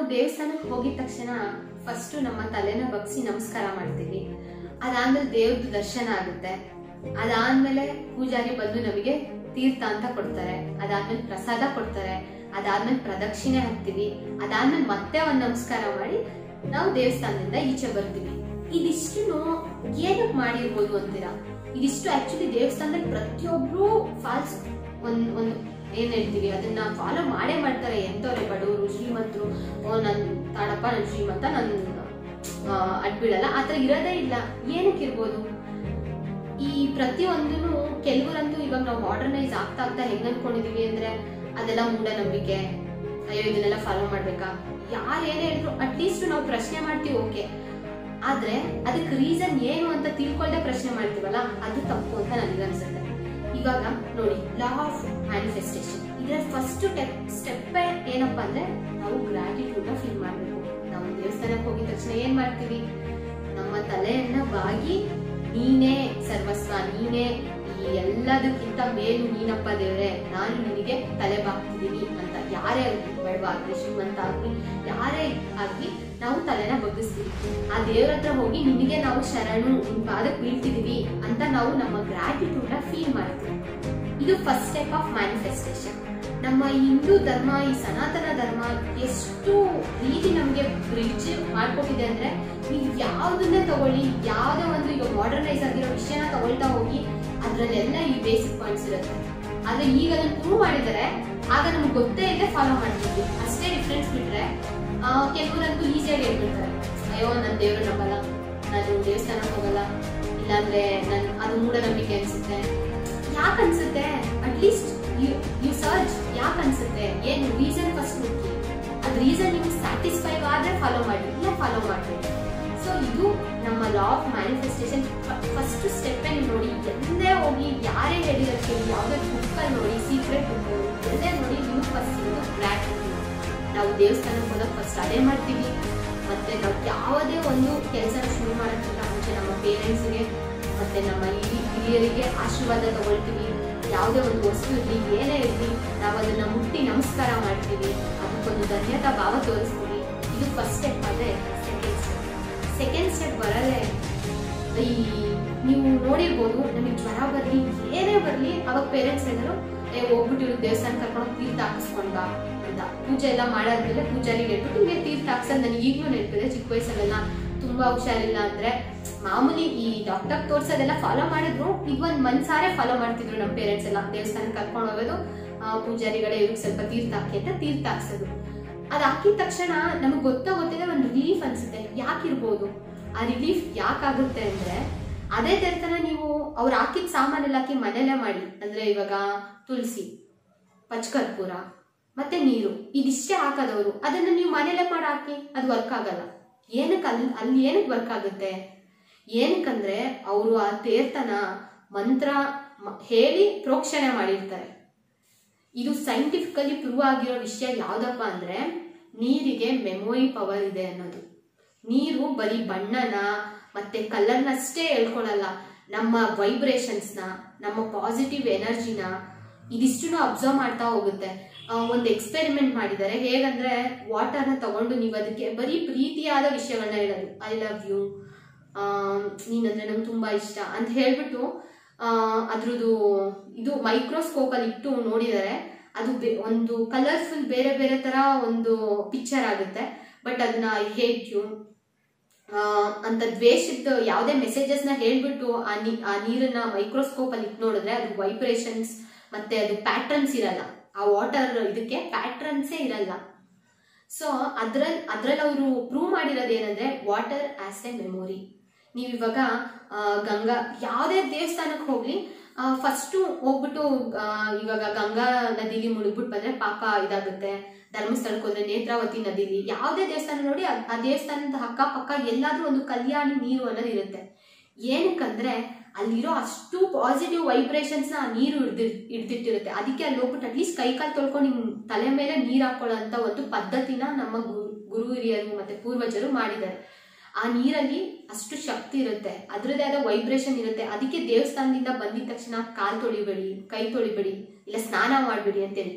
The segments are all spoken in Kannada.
ದೇವಸ್ಥಾನಕ್ಕೆ ಹೋಗಿದ ತಕ್ಷಣ ಫಸ್ಟ್ ನಮ್ಮ ತಲೆನ ಬಗ್ಸಿ ನಮಸ್ಕಾರ ಮಾಡ್ತೀವಿ ಅದಾದ್ಮೇಲೆ ದೇವ್ರದ್ದು ದರ್ಶನ ಆಗುತ್ತೆ ಅದಾದ್ಮೇಲೆ ಪೂಜಾರಿ ಬಂದು ನಮಗೆ ತೀರ್ಥ ಅಂತ ಕೊಡ್ತಾರೆ ಅದಾದ್ಮೇಲೆ ಪ್ರಸಾದ ಕೊಡ್ತಾರೆ ಅದಾದ್ಮೇಲೆ ಪ್ರದಕ್ಷಿಣೆ ಹಾಕ್ತಿವಿ ಅದಾದ್ಮೇಲೆ ಮತ್ತೆ ಒಂದ್ ನಮಸ್ಕಾರ ಮಾಡಿ ನಾವು ದೇವಸ್ಥಾನದಿಂದ ಈಚೆ ಬರ್ತೀವಿ ಇದಿಷ್ಟು ಏನಕ್ಕೆ ಮಾಡಿರ್ಬೋದು ಅಂತೀರಾ ಇದಿಷ್ಟು ಆಕ್ಚುಲಿ ದೇವಸ್ಥಾನದಲ್ಲಿ ಪ್ರತಿಯೊಬ್ರು ಫಾಲ್ಸ್ ಒಂದ್ ಒಂದು ಏನ್ ಹೇಳ್ತೀವಿ ಅದನ್ನ ಫಾಲೋ ಮಾಡೇ ಮಾಡ್ತಾರೆ ಎಂತವ್ರೆ ಬಡವರು ಶ್ರೀಮಂತರು ಓ ನನ್ ತಾಡಪ್ಪ ನನ್ ಶ್ರೀಮಂತ ನನ್ ಆ, ಅಡ್ಬಿಡಲ್ಲ ಆತರ ಇರೋದೇ ಇಲ್ಲ ಏನಕ್ಕೆ ಇರ್ಬೋದು ಈ ಪ್ರತಿಯೊಂದನು ಕೆಲವರಂತೂ ಇವಾಗ ನಾವು ಮಾಡರ್ನೈಸ್ ಆಗ್ತಾ ಆಗ್ತಾ ಹೆಂಗ್ ಅನ್ಕೊಂಡಿದೀವಿ ಅಂದ್ರೆ ಅದೆಲ್ಲ ಮೂಢನಂಬಿಕೆ ಅಯ್ಯೋ ಇದನ್ನೆಲ್ಲ ಫಾಲೋ ಮಾಡ್ಬೇಕಾ ಯಾರು ಏನೇ ಹೇಳಿದ್ರು ಅಟ್ಲೀಸ್ಟ್ ನಾವು ಪ್ರಶ್ನೆ ಮಾಡ್ತೀವಿ ಓಕೆ ಆದ್ರೆ ಅದಕ್ಕೆ ರೀಸನ್ ಏನು ಅಂತ ತಿಳ್ಕೊಳ್ದೆ ಪ್ರಶ್ನೆ ಮಾಡ್ತೀವಲ್ಲ ಅದು ತಪ್ಪು ಅಂತ ನನಗೆ ಅನ್ಸುತ್ತೆ ಇವಾಗ ನೋಡಿ ಲಾ ಆಫ್ ಮ್ಯಾನಿಫೆಸ್ಟೇಷನ್ ಇದರ ಫಸ್ಟ್ ಸ್ಟೆಪ್ ಏನಪ್ಪಾ ಅಂದ್ರೆ ನಾವು ಗ್ರಾಟಿಟ್ಯೂಡ್ ಫೀಲ್ ಮಾಡ್ಬೇಕು ನಾವು ದೇವಸ್ಥಾನಕ್ಕೆ ಹೋಗಿದ ತಕ್ಷಣ ಏನ್ ಮಾಡ್ತೀವಿ ನಮ್ಮ ತಲೆಯನ್ನ ಬಾಗಿ ನೀನೇ ಸರ್ವಸ್ವ ನೀನೇ ಈ ಎಲ್ಲದಕ್ಕಿಂತ ಮೇಲು ನೀನಪ್ಪ ದೇವ್ರೆ ನಾನು ನಿನಗೆ ತಲೆ ಬಾಗ್ತಿದ್ದೀನಿ ಅಂತ ಯಾರೇ ಆಗ್ಲಿ ಬಡವ ಆಗ್ಲಿ ಶ್ರೀಮಂತ ಆಗ್ಲಿ ಯಾರೇ ಆಗ್ಲಿ ನಾವು ತಲೆನ ಬಗ್ಗಿಸ್ತೀವಿ ಆ ದೇವ್ರ ಹತ್ರ ಹೋಗಿ ನಿನಗೆ ನಾವು ಶರಣು ನಿನ್ ಪಾದಕ್ಕೆ ಬೀಳ್ತಿದೀವಿ ಅಂತ ನಾವು ನಮ್ಮ ಗ್ರಾಟಿಟ್ಯೂಡ್ ಫೀಲ್ ಮಾಡ್ತೀವಿ ಇದು ಫಸ್ಟ್ ಸ್ಟೆಪ್ ಆಫ್ ಮ್ಯಾನಿಫೆಸ್ಟೇಷನ್ ನಮ್ಮ ಈ ಹಿಂದೂ ಧರ್ಮ ಈ ಸನಾತನ ಧರ್ಮ ಎಷ್ಟು ರೀತಿ ನಮ್ಗೆ ಬ್ರಿಡ್ಜ್ ಮಾಡ್ಕೊಟ್ಟಿದೆ ಅಂದ್ರೆ ನೀವು ಯಾವ್ದನ್ನೇ ತಗೊಳ್ಳಿ ಯಾವ್ದೇ ಒಂದು ಈಗ ಮಾಡರ್ನೈಸ್ ಆಗಿರೋ ವಿಷಯನ ತಗೊಳ್ತಾ ಹೋಗಿ ಅದ್ರಲ್ಲೆಲ್ಲ ಈ ಬೇಸಿಕ್ ಪಾಯಿಂಟ್ಸ್ ಇರುತ್ತೆ ಆದ್ರೆ ಈಗ ಅದನ್ನ ಪ್ರೂವ್ ಮಾಡಿದರೆ ಆಗ ನಮ್ಗೆ ಗೊತ್ತೇ ಇದೆ ಫಾಲೋ ಮಾಡ್ತಿದ್ವಿ ಅಷ್ಟೇ ಡಿಫ್ರೆನ್ಸ್ ಬಿಟ್ರೆ ಆ, ಕೆಲವರಂತೂ ಈಸಿಯಾಗಿ ಹೇಳ್ಬಿಡ್ತಾರೆ ಅಯ್ಯೋ ನನ್ನ ದೇವ್ರು ನಂಬಲ್ಲ ನಾನು ದೇವಸ್ಥಾನಕ್ಕೆ ಹೋಗಲ್ಲ ಇಲ್ಲಾಂದ್ರೆ ನನ್ ಅದು ಮೂಢನಂಬಿಕೆ ಅನ್ಸುತ್ತೆ ಯಾಕೆ ಅನ್ಸುತ್ತೆ ಅಟ್ಲೀಸ್ಟ್ ಯು ಯು ಸರ್ಚ್ ಯಾಕೆ ಅನ್ಸುತ್ತೆ ಏನು ರೀಸನ್ ಫಸ್ಟ್ ಹುಡುಕಿ ಅದ್ ರೀಸನ್ ನಿಮ್ಗೆ ಸ್ಯಾಟಿಸ್ಫೈ ಆದ್ರೆ ಫಾಲೋ ಮಾಡಿ ಇಲ್ಲ ಫಾಲೋ ಮಾಡಬೇಡಿ ಸೊ ಇದು ನಮ್ಮ law of manifestation first step ನೀವು ನೋಡಿ ಎಲ್ಲೇ ಹೋಗಿ ಯಾರೇ ಹೇಳಿರೋದು ಕೇಳಿ ಯಾವುದೇ ಬುಕ್ಕಲ್ಲಿ ನೋಡಿ ಸೀಕ್ರೆಟ್ ಬುಕ್ ಎಲ್ಲೇ ನೋಡಿ ನೀವು ಫಸ್ಟ್ ಇದು ಗ್ರಾಟಿಟ್ಯೂಡ್ ನಾವು ದೇವಸ್ಥಾನಕ್ಕೆ ಹೋದಾಗ ಫಸ್ಟ್ ಅದೇ ಮಾಡ್ತೀವಿ ಮತ್ತೆ ನಾವು ಯಾವುದೇ ಒಂದು ಕೆಲಸ ಶುರು ಮಾಡೋಕ್ಕಿಂತ ಮುಂಚೆ ನಮ್ಮ ಪೇರೆಂಟ್ಸ್ಗೆ ಮತ್ತೆ ನಮ್ಮ ಹಿರಿ- ಹಿರಿಯರಿಗೆ ಆಶೀರ್ವಾದ ತಗೊಳ್ತೀವಿ ಯಾವುದೇ ಒಂದು ವಸ್ತು ಇರಲಿ ಏನೇ ಇರಲಿ ನಾವು ಅದನ್ನ ಮುಟ್ಟಿ ನಮಸ್ಕಾರ ಮಾಡ್ತೀವಿ ಅದಕ್ಕೊಂದು ಧನ್ಯತಾ ಭಾವ ತೋರಿಸ್ತೀವಿ ಇದು ಫಸ್ಟ್ ಸ್ಟೆಪ್ ಆದ್ರೆ ಸೆಕೆಂಡ್ ಸ್ಟೆಪ್ ಸೆಕೆಂಡ್ ಸ್ಟೆಪ್ ಬರಲ್ಲೇ ಈ ನೀವು ನೋಡಿರ್ಬೋದು ನಮಗೆ ಜ್ವರ ಬರ್ಲಿ ಏನೇ ಬರ್ಲಿ ಅವಾಗ ಪೇರೆಂಟ್ಸ್ ಹೇಳಿದ್ರು ಏ ಹೋಗ್ಬಿಟ್ಟು ಇವ್ರಿಗೆ ದೇವಸ್ಥಾನ ಕರ್ಕೊಂಡು ತೀರ್ಥ ಹಾಕಿಸ್ಕೊಂಡ್ ಬಾ ಅಂತ ಪೂಜೆ ಎಲ್ಲ ಮಾಡಾದ್ಮೇಲೆ ಪೂಜಾರಿಗೆ ಹೇಳ್ಬಿಟ್ಟು ನಿಮಗೆ ತೀರ್ಥ ಹಾಕ್ಸೋದು ನನಗೆ ಈಗಲೂ ನೆನಪಿದೆ ಚಿಕ್ಕ ವಯಸ್ಸಲ್ಲೆಲ್ಲ ತುಂಬಾ ಹುಷಾರಿಲ್ಲ ಅಂದ್ರೆ ಮಾಮೂಲಿ ಈ ಡಾಕ್ಟರ್ ತೋರ್ಸೋದೆಲ್ಲ ಫಾಲೋ ಮಾಡಿದ್ರು ಈಗ ಒಂದ್ ಮನ್ಸಾರೆ ಫಾಲೋ ಮಾಡ್ತಿದ್ರು ನಮ್ಮ ಪೇರೆಂಟ್ಸ್ ಎಲ್ಲ ದೇವಸ್ಥಾನಕ್ಕೆ ಕರ್ಕೊಂಡು ಹೋಗೋದು ಆ, ಪೂಜಾರಿಗಳೇ ಇವ್ರಿಗೆ ಸ್ವಲ್ಪ ತೀರ್ಥ ಹಾಕಿ ಅಂತ ತೀರ್ಥ ಹಾಕ್ಸೋದು ಅದ್ ಹಾಕಿದ ತಕ್ಷಣ ನಮಗೆ ಗೊತ್ತಾ ಗೊತ್ತಿದೆ ಒಂದು ರಿಲೀಫ್ ಅನ್ಸುತ್ತೆ ಯಾಕಿರ್ಬೋದು ಆ ರಿಲೀಫ್ ಯಾಕಾಗುತ್ತೆ ಅಂದ್ರೆ ಅದೇ ತರತನ ನೀವು ಅವ್ರು ಹಾಕಿದ ಸಾಮಾನೆಲ್ಲ ಹಾಕಿ ಮನೇಲೆ ಮಾಡಿ ಅಂದ್ರೆ ಇವಾಗ ತುಳಸಿ ಪಚ್ಕರ್ಪೂರ ಮತ್ತೆ ನೀರು ಇದಿಷ್ಟೇ ಹಾಕೋದವರು ಅದನ್ನ ನೀವು ಮನೇಲೆ ಮಾಡಿ ಹಾಕಿ ಅದು ವರ್ಕ್ ಆಗಲ್ಲ ಏನಕ್ಕೆ ಅಲ್ಲಿ ಅಲ್ಲಿ ಏನಕ್ಕೆ ವರ್ಕ್ ಆಗುತ್ತೆ ಏನಕ್ಕಂದ್ರೆ ಅವರು ಆ ತೀರ್ಥನ ಮಂತ್ರ ಮ- ಹೇಳಿ ಪ್ರೋಕ್ಷಣೆ ಮಾಡಿರ್ತಾರೆ ಇದು ಸೈಂಟಿಫಿಕಲಿ ಪ್ರೂವ್ ಆಗಿರೋ ವಿಷಯ ಯಾವ್ದಪ್ಪ ಅಂದ್ರೆ ನೀರಿಗೆ ಮೆಮೊರಿ ಪವರ್ ಇದೆ ಅನ್ನೋದು ನೀರು ಬರೀ ಬಣ್ಣನ ಮತ್ತೆ ಕಲರ್ನಷ್ಟೇ ಹೇಳ್ಕೊಳಲ್ಲ ನಮ್ಮ ವೈಬ್ರೇಷನ್ಸ್ನ ನಮ್ಮ ಪಾಸಿಟಿವ್ ಎನರ್ಜಿನ ಇದಿಷ್ಟು ಅಬ್ಸರ್ವ್ ಮಾಡ್ತಾ ಹೋಗುತ್ತೆ ಆ, ಒಂದು ಎಕ್ಸ್ಪೆರಿಮೆಂಟ್ ಮಾಡಿದ್ದಾರೆ ಹೇಗಂದ್ರೆ ವಾಟರ್ನ ತಗೊಂಡು ನೀವು ಅದಕ್ಕೆ ಬರೀ ಪ್ರೀತಿಯಾದ ವಿಷಯಗಳನ್ನ ಹೇಳೋದು ಐ ಲವ್ ಯು ನೀನಂದ್ರೆ ನಂಗೆ ತುಂಬಾ ಇಷ್ಟ ಅಂತ ಹೇಳ್ಬಿಟ್ಟು ಆ, ಅದ್ರದ್ದು ಇದು ಮೈಕ್ರೋಸ್ಕೋಪ್ ಅಲ್ಲಿ ಇಟ್ಟು ನೋಡಿದರೆ ಅದು ಬೆ- ಒಂದು ಕಲರ್ಫುಲ್ ಬೇರೆ ಬೇರೆ ತರ ಒಂದು ಪಿಕ್ಚರ್ ಆಗುತ್ತೆ ಬಟ್ ಅದನ್ನ ಐ ಹೇಟ್ ಯು ಅಂತ ದ್ವೇಷದ ಯಾವುದೇ ಮೆಸೇಜಸ್ ನ ಹೇಳ್ಬಿಟ್ಟು ಆ ನೀ ಆ ನೀರನ್ನ ಮೈಕ್ರೋಸ್ಕೋಪ್ ಅಲ್ಲಿ ಇಟ್ಟು ನೋಡಿದ್ರೆ ಅದು ವೈಬ್ರೇಷನ್ಸ್ ಮತ್ತೆ ಅದು ಪ್ಯಾಟ್ರನ್ಸ್ ಇರಲ್ಲ ಆ ವಾಟರ್ ಇದಕ್ಕೆ ಪ್ಯಾಟ್ರನ್ಸೇ ಇರಲ್ಲ ಸೊ ಅದ್ರಲ್ಲಿ ಅದ್ರಲ್ಲಿ ಅವರು ಪ್ರೂವ್ ಮಾಡಿರೋದು ಏನಂದ್ರೆ ವಾಟರ್ ಆಸ್ ಎ ಮೆಮೊರಿ ನೀವು ಇವಾಗ ಆ, ಗಂಗಾ ಯಾವುದೇ ದೇವಸ್ಥಾನಕ್ಕೆ ಹೋಗ್ಲಿ ಫಸ್ಟು ಹೋಗ್ಬಿಟ್ಟು ಆ, ಇವಾಗ ಗಂಗಾ ನದಿಲಿ ಮುಳುಗ್ಬಿಟ್ಟು ಬಂದ್ರೆ ಪಾಪ ಇದಾಗುತ್ತೆ ಧರ್ಮಸ್ಥಳಕ್ಕೆ ಹೋದ್ರೆ ನೇತ್ರಾವತಿ ನದಿಲಿ ಯಾವುದೇ ದೇವಸ್ಥಾನ ನೋಡಿ ಆ- ಆ ದೇವಸ್ಥಾನದ ಅಕ್ಕಪಕ್ಕ ಎಲ್ಲಾದ್ರೂ ಒಂದು ಕಲ್ಯಾಣಿ ನೀರು ಅನ್ನೋದು ಇರುತ್ತೆ ಏನಕ್ಕಂದ್ರೆ ಅಲ್ಲಿರೋ ಅಷ್ಟು ಪಾಸಿಟಿವ್ ವೈಬ್ರೇಷನ್ಸ್ ನ ಆ ನೀರು ಹಿಡ್ದಿ ಹಿಡ್ದಿಟ್ಟಿರುತ್ತೆ ಅದಕ್ಕೆ ಅಲ್ಲಿ ಹೋಗ್ಬಿಟ್ಟು ಅಟ್ಲೀಸ್ಟ್ ಕೈ ಕಾಲು ತೊಳ್ಕೊಂಡು ನಿಮ್ ತಲೆ ಮೇಲೆ ನೀರ್ ಹಾಕೊಳ್ಳೋ ಅಂತ ಒಂದು ಪದ್ಧತಿನ ನಮ್ಮ ಗುರು ಗುರು ಹಿರಿಯರು ಮತ್ತೆ ಪೂರ್ವಜರು ಮಾಡಿದ್ದಾರೆ ಆ ನೀರಲ್ಲಿ ಅಷ್ಟು ಶಕ್ತಿ ಇರುತ್ತೆ ಅದ್ರದ್ದೇ ಆದ ವೈಬ್ರೇಷನ್ ಇರುತ್ತೆ ಅದಕ್ಕೆ ದೇವಸ್ಥಾನದಿಂದ ಬಂದಿದ ತಕ್ಷಣ ಕಾಲ್ ತೊಳಿಬೇಡಿ ಕೈ ತೊಳಿಬೇಡಿ ಇಲ್ಲ ಸ್ನಾನ ಮಾಡಬೇಡಿ ಅಂತ ಹೇಳ್ತಾರೆ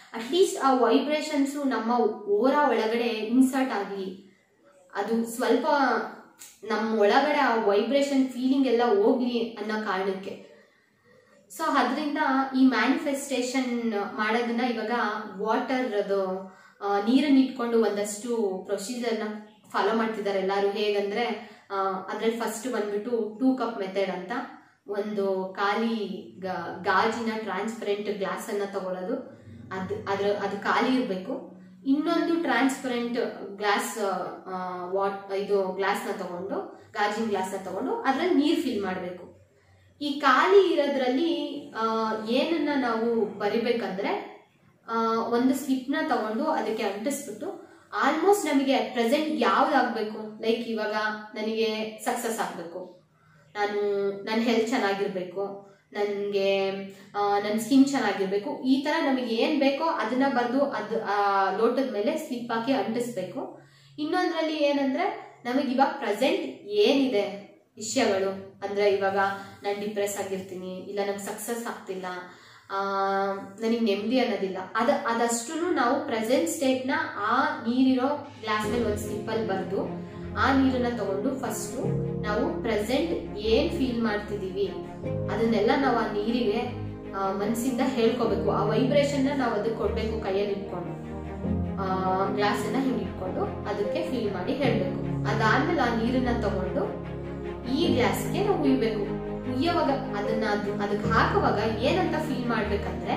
ಅಟ್ಲೀಸ್ಟ್ ಆ ವೈಬ್ರೇಷನ್ಸ್ ನಮ್ಮ ಓರ ಒಳಗಡೆ ಇನ್ಸರ್ಟ್ ಆಗಲಿ ಅದು ಸ್ವಲ್ಪ ನಮ್ಮ ಒಳಗಡೆ ಆ ವೈಬ್ರೇಷನ್ ಫೀಲಿಂಗ್ ಎಲ್ಲ ಹೋಗ್ಲಿ ಅನ್ನೋ ಕಾರಣಕ್ಕೆ ಸೊ ಅದರಿಂದ ಈ ಮ್ಯಾನಿಫೆಸ್ಟೇಷನ್ ಮಾಡೋದನ್ನ ಇವಾಗ ವಾಟರ್ ಅದು ಆ, ನೀರನ್ನ ಇಟ್ಕೊಂಡು ಒಂದಷ್ಟು ಪ್ರೊಸೀಜರ್ನ ಫಾಲೋ ಮಾಡ್ತಿದ್ದಾರೆ ಎಲ್ಲರೂ ಹೇಗಂದ್ರೆ ಅದ್ರಲ್ಲಿ ಫಸ್ಟ್ ಬಂದ್ಬಿಟ್ಟು ಟೂ ಕಪ್ ಮೆಥಡ್ ಅಂತ ಒಂದು ಖಾಲಿ ಗಾ- ಗಾಜಿನ ಟ್ರಾನ್ಸ್ಪರೆಂಟ್ ಗ್ಲಾಸ್ ಅನ್ನ ತಗೊಳ್ಳೋದು ಅದು ಅದ್ರ ಅದು ಖಾಲಿ ಇರಬೇಕು ಇನ್ನೊಂದು ಟ್ರಾನ್ಸ್ಪರೆಂಟ್ ಗ್ಲಾಸ್ ವಾಟ್ ಇದು ಗ್ಲಾಸ್ನ ತಗೊಂಡು ಗಾಜಿನ ಗ್ಲಾಸ್ನ ತಗೊಂಡು ಅದ್ರಲ್ಲಿ ನೀರು ಫಿಲ್ ಮಾಡಬೇಕು ಈ ಖಾಲಿ ಇರೋದ್ರಲ್ಲಿ ಆ, ಏನನ್ನ ನಾವು ಬರಿಬೇಕಂದ್ರೆ ಆ, ಒಂದು ಸ್ಲಿಪ್ನ ತಗೊಂಡು ಅದಕ್ಕೆ ಅಂಟಿಸ್ಬಿಟ್ಟು ಆಲ್ಮೋಸ್ಟ್ ನಮಗೆ ಪ್ರೆಸೆಂಟ್ ಯಾವ್ದಾಗಬೇಕು ಲೈಕ್ ಇವಾಗ ನನಗೆ ಸಕ್ಸಸ್ ಆಗಬೇಕು ನಾನು ನನ್ನ ಹೆಲ್ತ್ ಚೆನ್ನಾಗಿರ್ಬೇಕು ನನಗೆ ನನ್ನ ಸ್ಕಿನ್ ಚೆನ್ನಾಗಿರ್ಬೇಕು ಈ ತರ ನಮಗೆ ಏನ್ ಬೇಕೋ ಅದನ್ನ ಬರೆದು ಅದು ಆ ಲೋಟದ ಮೇಲೆ ಸ್ಲಿಪ್ ಹಾಕಿ ಅಂಟಿಸ್ಬೇಕು ಇನ್ನೊಂದ್ರಲ್ಲಿ ಏನಂದ್ರೆ ನಮಗೆ ಇವಾಗ ಪ್ರೆಸೆಂಟ್ ಏನಿದೆ ವಿಷಯಗಳು ಅಂದ್ರೆ ಇವಾಗ ನಾನು ಡಿಪ್ರೆಸ್ ಆಗಿರ್ತೀನಿ ಇಲ್ಲ ನಂಗೆ ಸಕ್ಸಸ್ ಆಗ್ತಿಲ್ಲ ನನಗೆ ನೆಮ್ಮದಿ ಅನ್ನೋದಿಲ್ಲ ಅದ ಅದಷ್ಟು ನಾವು ಪ್ರೆಸೆಂಟ್ ಸ್ಟೇಟ್ನ ಆ ನೀರಿರೋ ಗ್ಲಾಸ್ ಮೇಲೆ ಒಂದು ಸ್ಲಿಪ್ಪಲ್ಲಿ ಬರೆದು ಆ ನೀರನ್ನ ತಗೊಂಡು ಫಸ್ಟು ನಾವು ಪ್ರೆಸೆಂಟ್ ಏನ್ ಫೀಲ್ ಮಾಡ್ತಿದೀವಿ ಅದನ್ನೆಲ್ಲ ನಾವು ಆ ನೀರಿಗೆ ಆ, ಮನ್ಸಿಂದ ಹೇಳ್ಕೋಬೇಕು ಆ ವೈಬ್ರೇಷನ್ ನಾವು ಅದಕ್ಕೆ ಕೊಡ್ಬೇಕು ಕೈಯಲ್ಲಿ ಇಟ್ಕೊಂಡು ಗ್ಲಾಸ್ ಅನ್ನ ಹಿಂಗೆ ಇಟ್ಕೊಂಡು ಅದಕ್ಕೆ ಫೀಲ್ ಮಾಡಿ ಹೇಳ್ಬೇಕು ಅದಾದ್ಮೇಲೆ ಆ ನೀರನ್ನ ತಗೊಂಡು ಈ ಗ್ಲಾಸ್ಗೆ ನಾವು ಉಯ್ಬೇಕು ಉಯ್ಯೋವಾಗ ಅದನ್ನ ಅದು ಅದಕ್ಕೆ ಹಾಕುವಾಗ ಏನಂತ ಫೀಲ್ ಮಾಡ್ಬೇಕಂದ್ರೆ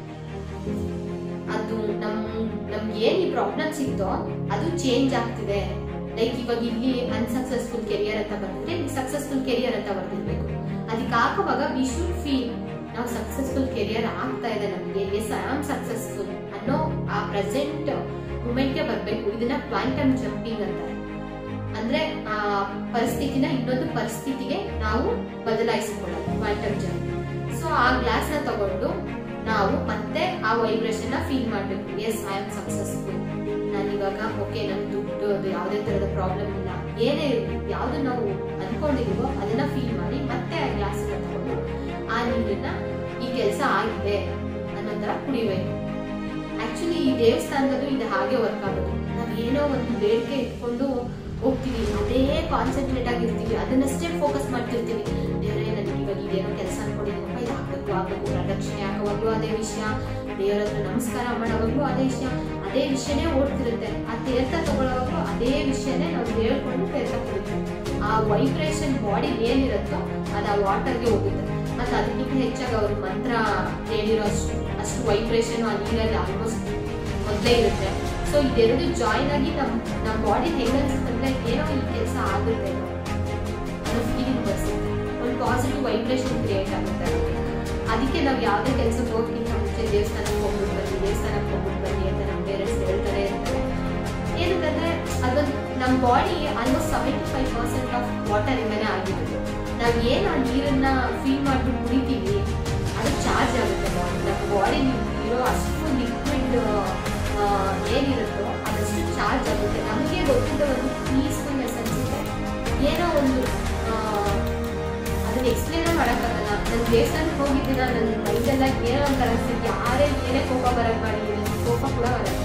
ಅದು ನಮ್ ನಮ್ಗೆ ಏನ್ ಈ ಪ್ರಾಬ್ಲಮ್ಸ್ ಇತ್ತೋ ಅದು ಚೇಂಜ್ ಆಗ್ತಿದೆ ಲೈಕ್ ಇವಾಗ ಇಲ್ಲಿ ಅನ್ಸಕ್ಸಸ್ಫುಲ್ ಕೆರಿಯರ್ ಅಂತ ಬಂದಿದ್ರೆ ಇಲ್ಲಿ ಸಕ್ಸಸ್ಫುಲ್ ಕೆರಿಯರ್ ಅಂತ ಬರ್ತಿರ್ಬೇಕು ಅದಕ್ಕೆ ಹಾಕುವಾಗ ವಿ ಶುಡ್ ಫೀಲ್ ನಾವು ಸಕ್ಸಸ್ಫುಲ್ ಕೆರಿಯರ್ ಆಗ್ತಾ ಇದೆ ನಮಗೆ ಎಸ್ ಐ ಆಮ್ ಸಕ್ಸಸ್ಫುಲ್ ಅನ್ನೋ ಆ ಪ್ರೆಸೆಂಟ್ ಮೂಮೆಂಟ್ಗೆ ಬರಬೇಕು ಇದನ್ನ ಕ್ವಾಂಟಮ್ ಜಂಪಿಂಗ್ ಅಂತಾರೆ ಅಂದ್ರೆ ಆ ಪರಿಸ್ಥಿತಿನ ಇನ್ನೊಂದು ಪರಿಸ್ಥಿತಿಗೆ ನಾವು ಬದಲಾಯಿಸಿಕೊಳ್ಳೋದು ಕ್ವಾಂಟಮ್ ಜಂಪ್ ಸೊ ಆ ಗ್ಲಾಸ್ ನ ತಗೊಂಡು ನಾವು ಮತ್ತೆ ಆ ವೈಬ್ರೇಷನ್ ನ ಫೀಲ್ ಮಾಡ್ಬೇಕು ಎಸ್ ಐ ಆಮ್ ಸಕ್ಸಸ್ಫುಲ್ ನಾನು ಇವಾಗ ಓಕೆ ನನ್ ದುಡ್ಡು ಅದು ಯಾವುದೇ ತರದ ಪ್ರಾಬ್ಲಮ್ ಇಲ್ಲ ಏನೇ ಇರಲಿ ಯಾವ್ದು ನಾವು ಅನ್ಕೊಂಡಿದೀವೋ ಅದನ್ನ ಫೀಲ್ ಮಾಡಿ ಮತ್ತೆ ಆ ಗ್ಲಾಸ್ ನ ತಗೊಂಡು ಆ ನೀರನ್ನ ಈ ಕೆಲಸ ಆಗಿದೆ ಅನ್ನೋ ತರ ಕುಡಿಬೇಕು ಆಕ್ಚುಲಿ ಈ ದೇವಸ್ಥಾನದಲ್ಲೂ ಇದು ಹಾಗೆ ವರ್ಕ್ ಆಗೋದು ನಾವ್ ಏನೋ ಒಂದು ಬೇಡಿಕೆ ಇಟ್ಕೊಂಡು ಹೋಗ್ತೀವಿ ಅದೇ ಕಾನ್ಸಂಟ್ರೇಟ್ ಆಗಿರ್ತೀವಿ ಅದನ್ನಷ್ಟೇ ಫೋಕಸ್ ಮಾಡ್ತಿರ್ತೀವಿ ದೇವರೇ ನನಗೆ ಇವಾಗ ಇದೇನೋ ಕೆಲಸ ಅನ್ಕೊಂಡಿದ್ದೀನಪ್ಪ ಇದು ಆಗ್ಬೇಕು ಆಗ್ಬೇಕು ಪ್ರದಕ್ಷಿಣೆ ಹಾಕುವಾಗ್ಲೂ ಅದೇ ವಿಷಯ ದೇವರ ಹತ್ರ ನಮಸ್ಕಾರ ಮಾಡೋವಾಗ್ಲೂ ಅದೇ ವಿಷಯ ಅದೇ ವಿಷಯನೇ ಓಡ್ತಿರುತ್ತೆ ಆ ತೀರ್ಥ ತಗೊಳ್ಳೋವಾಗ್ಲೂ ಅದೇ ವಿಷಯನೇ ನಾವು ಹೇಳ್ಕೊಂಡು ತೀರ್ಥ ಕುಡಿತೀವಿ ಆ ವೈಬ್ರೇಷನ್ ಬಾಡಿ ಏನಿರುತ್ತೋ ಅದು ಆ ವಾಟರ್ಗೆ ಹೋಗುತ್ತೆ ಮತ್ತೆ ಅದಕ್ಕಿಂತ ಹೆಚ್ಚಾಗಿ ಅವ್ರ ಮಂತ್ರ ಹೇಳಿರೋ ಅಷ್ಟು ಅಷ್ಟು ವೈಬ್ರೇಷನ್ ಆ ನೀರಲ್ಲಿ ಆಲ್ಮೋಸ್ಟ್ ಮೊದಲೇ ಇರುತ್ತೆ ಸೊ ಇದೆರಡು ಜಾಯಿನ್ ಆಗಿ ನಮ್ ನಮ್ಮ ಬಾಡಿ ಹೆಂಗ್ ಅನ್ಸುತ್ತಂದ್ರೆ ಏನೋ ಈ ಕೆಲಸ ಆಗುತ್ತೆ ಅನ್ನೋ ಫೀಲಿಂಗ್ ಬರ್ಸುತ್ತೆ ಒಂದು ಪಾಸಿಟಿವ್ ವೈಬ್ರೇಷನ್ ಕ್ರಿಯೇಟ್ ಆಗುತ್ತೆ ಅದಕ್ಕೆ ನಾವು ಯಾವುದೇ ಕೆಲಸಕ್ಕೆ ಹೋಗ್ತಿಂತ ಮುಂಚೆ ದೇವಸ್ಥಾನಕ್ಕೆ ಹೋಗ್ಬಿಟ್ಟು ಬನ್ನಿ ದೇವಸ್ಥಾನಕ್ಕೆ ಹೋಗ್ಬಿಟ್ಟು ಬನ್ನಿ ಅಂತ ನಮ್ಮ ಪೇರೆಂಟ್ಸ್ ಹೇಳ್ತಾರೆ ಇರ್ತಾರೆ ಏನಕ್ಕಂದ್ರೆ ಅದೊಂದು ನಮ್ಮ body almost seventy five percent of water ಇಂದಾನೆ ಆಗಿರೋದು ನಾವು ಏನು ಆ ನೀರನ್ನ ಫೀಲ್ ಮಾಡ್ಬಿಟ್ಟು ಕುಡಿತೀವಿ ಅದು ಚಾರ್ಜ್ ಆಗುತ್ತೆ ಬಾಡಿ ನಮ್ಮ ಬಾಡಿ ಇರೋ ಅಷ್ಟು ಲಿಕ್ವಿಡ್ ಏನಿರುತ್ತೋ ಅದಷ್ಟು ಚಾರ್ಜ್ ಆಗುತ್ತೆ ನಮಗೆ ಗೊತ್ತಿದ್ದ ಒಂದು ಪೀಸ್ಫುಲ್ನೆಸ್ ಅನ್ಸುತ್ತೆ ಏನೋ ಒಂದು ಆ, ಅದನ್ನ ಎಕ್ಸ್ಪ್ಲೇನ್ ಮಾಡೋಕ್ಕಾಗಲ್ಲ ನಾನು ದೇವಸ್ಥಾನಕ್ಕೆ ಹೋಗಿದ್ದೀನ ನನ್ನ ಮೈದೆಲ್ಲ ಏನೋ ಒಂಥರ ಅನ್ಸುತ್ತೆ ಯಾರೇ ಏನೇ ಕೋಪ ಬರಕ್ ಮಾಡಿ ನನಗೆ ಕೋಪ ಕೂಡ ಬರಲ್ಲ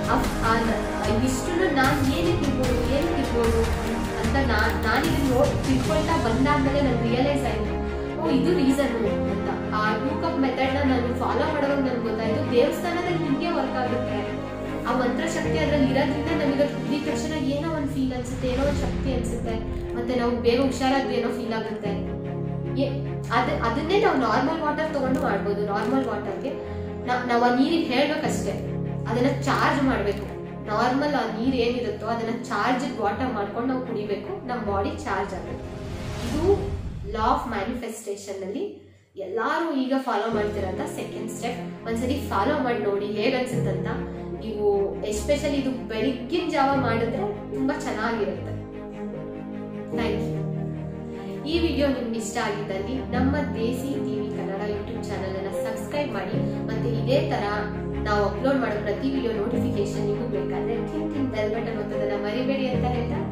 ಇಷ್ಟು ನಾನು ಏನಕ್ಕೆ ಇರ್ಬೋದು ಏನಕ್ಕೆ ಇರ್ಬೋದು ಅಂತ ನಾನು ನಾನು ಇದನ್ನ ನೋಡಿ ತಿಳ್ಕೊಳ್ತಾ ಬಂದಾದ್ಮೇಲೆ ನನ್ಗೆ ರಿಯಲೈಸ್ ಆಯ್ತು ಓ ಇದು ರೀಸನ್ ಅಂತ ಆ ಟೂ ಕಪ್ ಮೆಥಡ್ ನಾನು ಫಾಲೋ ಮಾಡೋವಾಗ ನನ್ಗೆ ಗೊತ್ತಾಯ್ತು ದೇವಸ್ಥಾನದಲ್ಲಿ ಹಿಂಗೆ ವರ್ಕ್ ಆಗುತ್ತೆ ಆ ಮಂತ್ರ ಶಕ್ತಿ ಅದ್ರಲ್ಲಿ ಇರೋದ್ರಿಂದ ನಮಗೆ ಕುಡಿದ ತಕ್ಷಣ ಏನೋ ಒಂದು ಫೀಲ್ ಅನ್ಸುತ್ತೆ ಏನೋ ಒಂದು ಶಕ್ತಿ ಅನ್ಸುತ್ತೆ ಮತ್ತೆ ನಾವು ಬೇಗ ಹುಷಾರಾದ್ವಿ ಏನೋ ಫೀಲ್ ಆಗುತ್ತೆ ಏ- ಅದ್ ಅದನ್ನೇ ನಾವು ನಾರ್ಮಲ್ ವಾಟರ್ ತಗೊಂಡು ಮಾಡ್ಬೋದು ನಾರ್ಮಲ್ ವಾಟರ್ಗೆ ನಾವು ಆ ನೀರಿಗೆ ಹೇಳ್ಬೇಕಷ್ಟೇ ಅದನ್ನ ಚಾರ್ಜ್ ಮಾಡಬೇಕು ನಾರ್ಮಲ್ ಆ ನೀರು ಏನಿರುತ್ತೋ ಅದನ್ನ ಚಾರ್ಜ್ ವಾಟರ್ ಮಾಡ್ಕೊಂಡು ನಾವು ಕುಡಿಬೇಕು ನಮ್ಮ ಬಾಡಿ ಚಾರ್ಜ್ ಆಗುತ್ತೆ ಇದು ಲಾ ಆಫ್ ಮ್ಯಾನಿಫೆಸ್ಟೇಷನ್ ಅಲ್ಲಿ ಎಲ್ಲಾರು ಈಗ ಫಾಲೋ ಮಾಡ್ತಿರಂತ ಸೆಕೆಂಡ್ ಸ್ಟೆಪ್ ಒಂದ್ಸರಿ ಫಾಲೋ ಮಾಡಿ ನೋಡಿ ಹೇಗ್ ಅನ್ಸುತ್ತಂತ ನೀವು ಎಸ್ಪೆಷಲಿ ಇದು ಬೆಳಿಗ್ಗಿನ ಜಾವ ಮಾಡಿದ್ರೆ ತುಂಬಾ ಚೆನ್ನಾಗಿರುತ್ತೆ ಥ್ಯಾಂಕ್ ಯು ಈ ವಿಡಿಯೋ ನಿಮ್ಗೆ ಇಷ್ಟ ಆಗಿದ್ದಲ್ಲಿ ನಮ್ಮ Desi TV Kannada YouTube channel ಅನ್ನ ಸಬ್ಸ್ಕ್ರೈಬ್ ಮಾಡಿ ಮತ್ತೆ ಇದೇ ತರ ನಾವು ಅಪ್ಲೋಡ್ ಮಾಡೋ ಪ್ರತಿ ವಿಡಿಯೋ ನೋಟಿಫಿಕೇಶನ್ ನಿಮಗೂ ಬೇಕಾದ್ರೆ ಕ್ಲಿಕ್ ಬೆಲ್ ಬಟನ್ ಒತ್ತೋದನ್ನ ಮರಿಬೇಡಿ ಅಂತ ಹೇಳ್ತಾ